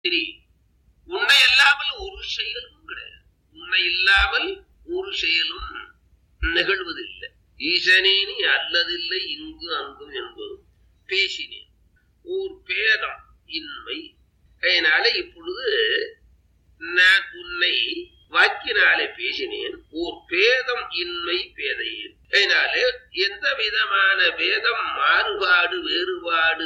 சரி உன்னை இல்லாமல் ஒரு செயலும் கிடையாது உன்னை இல்லாமல் ஒரு செயலும் நிகழ்வதில்லை ஈசனேனி அல்லதில்லை இங்கு அங்கும் என்பதும் பேசினேன் ஓர் பேதம் இன்மை அதனால இப்பொழுது நான் உன்னை வாக்கினாலே பேசினேன் ஓர் பேதம் இன்மை பேதையேன் அதனால எந்த விதமான பேதம் மாறுபாடு வேறுபாடு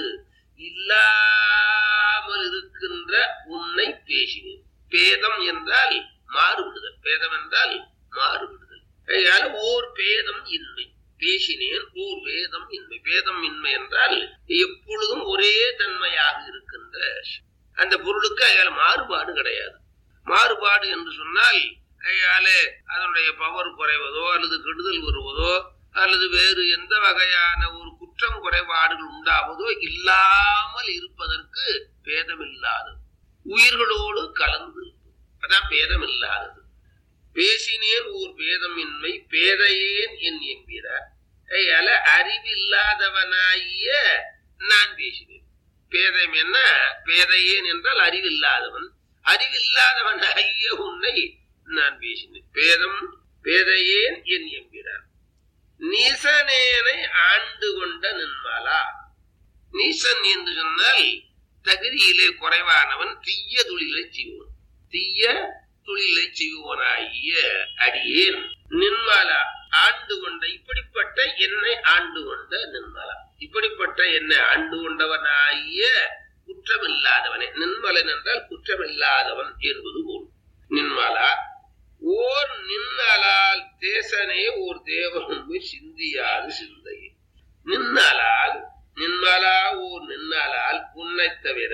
இல்லாமல் இருக்கின்ற உன்னை பேசினேன் பேதம் என்றால் மாறுபடுதல் பேதம் என்றால் மாறுபடுதல் அதனால ஓர் பேதம் இன்மை பேசினேன் ஓர் வேதம் இன்மை பேதம் இன்மை என்றால் எப்பொழுதும் ஒரே தன்மையாக இருக்கின்ற அந்த பொருளுக்கு அயால மாறுபாடு கிடையாது மாறுபாடு என்று சொன்னால் அயால அதனுடைய பவர் குறைவதோ அல்லது கெடுதல் வருவதோ அல்லது வேறு எந்த வகையான ஒரு குற்றம் குறைபாடுகள் உண்டாவதோ இல்லாமல் இருப்பதற்கு பேதம் இல்லாதது உயிர்களோடு கலந்து இருப்பது அதான் பேதம் இல்லாதது பேசினேன் ஊர் பேதமின்மை பேதையேன் என் என்கிறார் அயால அறிவில்லாதவனாகிய நான் பேசினேன் பேதம் என்ன பேதையேன் என்றால் அறிவில்லாதவன் அறிவில்லாதவனாகிய உன்னை நான் பேசினேன் பேதம் பேதையேன் என் என்கிறார் நீசனேனை ஆண்டு கொண்ட நின்மாலா நீசன் என்று சொன்னால் தகுதியிலே குறைவானவன் தீய தொழிலை செய்வோன் தீய தொழிலை செய்வோனாகிய அடியேன் நின்மாலா ஆண்டு கொண்ட இப்படிப்பட்ட என்னை ஆண்டு கொண்ட நின்மலா இப்படிப்பட்ட என்னை ஆண்டு கொண்டவனாகிய குற்றமில்லாதவனே நின்மலன் என்றால் குற்றமில்லாதவன் என்பது போல் நின்மலா ஓர் நின்னலால் தேசனே ஓர் தேவனுமே சிந்தியாது சிந்தையே நின்னலால் நின்மலா ஓர் நின்னலால் உன்னை தவிர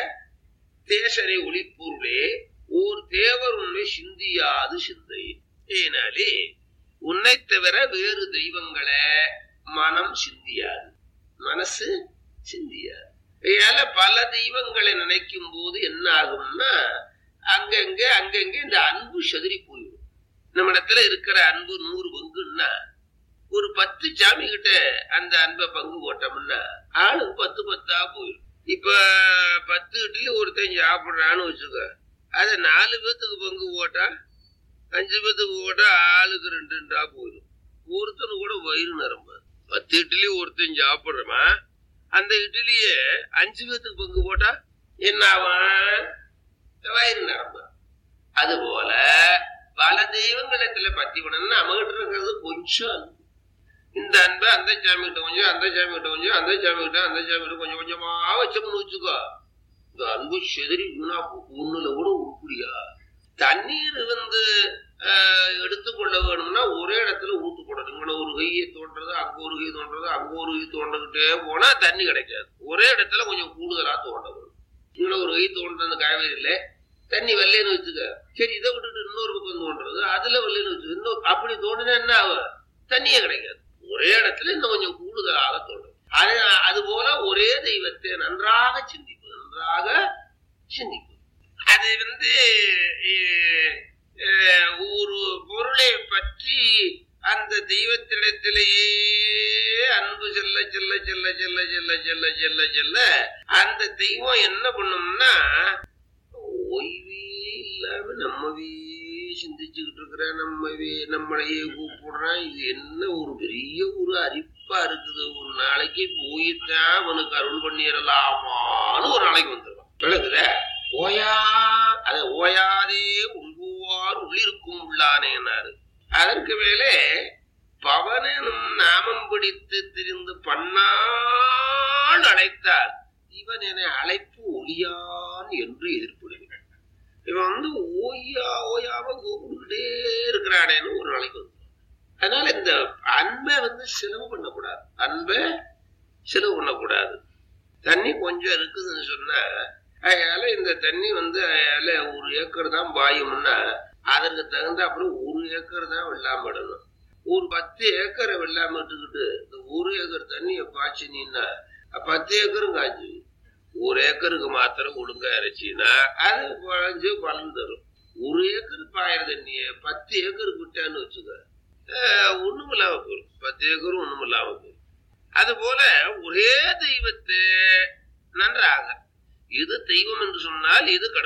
தேசனை ஒளிப்பொருளே ஓர் தேவர் உண்மை சிந்தியாது சிந்தையே ஏனாலே உன்னை தவிர வேறு தெய்வங்களை மனம் சிந்தியாது மனசு சிந்தியாது ஏல பல தெய்வங்களை நினைக்கும் போது என்ன ஆகும்னா அங்கங்க அங்கங்க இந்த அன்பு செதறி போயிடும் நம்ம இடத்துல இருக்கிற அன்பு நூறு பங்குன்னா ஒரு பத்து சாமி கிட்ட அந்த அன்பை பங்கு போட்டோம்னா ஆளுக்கு பத்து பத்தா போயிடும் இப்ப பத்து இட்லி ஒருத்தன் சாப்பிடுறான்னு வச்சுக்க அதை நாலு பேத்துக்கு பங்கு போட்டா அஞ்சு பேத்துக்கு போட்டா ஆளுக்கு ரெண்டு ரெண்டா போயிடும் ஒருத்தனு கூட வயிறு நிரம்ப பத்து இட்லி ஒருத்தன் சாப்பிடுறமா அந்த இட்லிய அஞ்சு பேத்துக்கு பங்கு போட்டா என்ன ஆவான் வயிறு நிரம்ப அது போல பல தெய்வங்களத்துல பத்தி பண்ணணும்னா நம்மகிட்ட இருக்கிறது கொஞ்சம் அன்பு இந்த அன்பை அந்த சாமி கிட்ட கொஞ்சம் அந்த சாமி கிட்ட கொஞ்சம் அந்த சாமி கிட்ட அந்த சாமி கிட்ட கொஞ்சம் கொஞ்சமா வச்சோம்னு வச்சுக்கோ இந்த அன்பு செதறி வீணா ஒண்ணுல கூட உருப்படியா தண்ணீர் வந்து எடுத்துக்கொள்ள வேணும்னா ஒரே இடத்துல ஊத்து போடணும் இங்கே ஒரு கையை தோன்றது அங்க ஒரு கை தோன்றது அங்க ஒரு கை தோன்றக்கிட்டே போனா தண்ணி கிடைக்காது ஒரே இடத்துல கொஞ்சம் கூடுதலா தோண்ட வேணும் இங்கே ஒரு கை தோன்றது காவேரியில தண்ணி வெள்ளைன்னு வச்சுக்க சரி இதை விட்டுட்டு இன்னொரு பக்கம் தோன்றது அதுல வெள்ளைன்னு வச்சுக்க இன்னொரு அப்படி தோண்டினா என்ன ஆகும் தண்ணியே கிடைக்காது ஒரே இடத்துல இன்னும் கொஞ்சம் கூடுதலாக தோன்றும் அது அது போல ஒரே தெய்வத்தை நன்றாக சிந்திப்பது நன்றாக சிந்திப்பது அது வந்து ஒரு பொருளை பற்றி அந்த தெய்வத்திடத்திலேயே அன்பு செல்ல செல்ல செல்ல செல்ல செல்ல செல்ல செல்ல செல்ல அந்த தெய்வம் என்ன பண்ணும்னா ஓய்வே இல்லாம நம்மவே சிந்திச்சுக்கிட்டு இருக்கிற நம்மவே நம்மளையே கூப்பிடுறான் இது என்ன ஒரு பெரிய ஒரு அரிப்பா இருக்குது ஒரு நாளைக்கு போயிட்டான் அவனுக்கு அருள் பண்ணிடலாமான்னு ஒரு நாளைக்கு வந்துடுவான் விளக்குத ஓயா அத ஓயாதே உள்குவார் உள்ளிருக்கும் உள்ளானேனாரு அதற்கு மேலே பவனும் நாமம் பிடித்து திரிந்து பண்ணால் அழைத்தார் இவன் என அழைப்பு ஒளியான் என்று எதிர்ப்படுகிறான் இவன் வந்து ஓயா ஓயாம கூப்பிட்டுக்கிட்டே இருக்கிறானேன்னு ஒரு நாளைக்கு வந்து அதனால இந்த அன்பை வந்து செலவு பண்ணக்கூடாது அன்பை செலவு பண்ணக்கூடாது தண்ணி கொஞ்சம் இருக்குதுன்னு சொன்னா அதனால இந்த தண்ணி வந்து அதனால ஒரு ஏக்கர் தான் பாயும்னா அதற்கு தகுந்த அப்புறம் ஒரு ஏக்கர் தான் வெள்ளாம விடணும் ஒரு பத்து ஏக்கரை வெள்ளாம விட்டுக்கிட்டு இந்த ஒரு ஏக்கர் தண்ணியை பாய்ச்சினீன்னா பத்து ஏக்கரும் காய்ச்சி ஒரு ஏக்கருக்கு மாத்திரம் ஒழுங்கா இறைச்சின்னா அது குழஞ்சு பலன் தரும் ஒரு ஏக்கர் பாயிர தண்ணிய பத்து ஏக்கருக்கு விட்டான்னு வச்சுக்க ஒண்ணும் இல்லாம போயிடும் பத்து ஏக்கரும் ஒண்ணும் இல்லாம போயிடும் அது போல ஒரே தெய்வத்தை நன்றாக எது தெய்வம் என்று சொன்னால் எது கடவுள்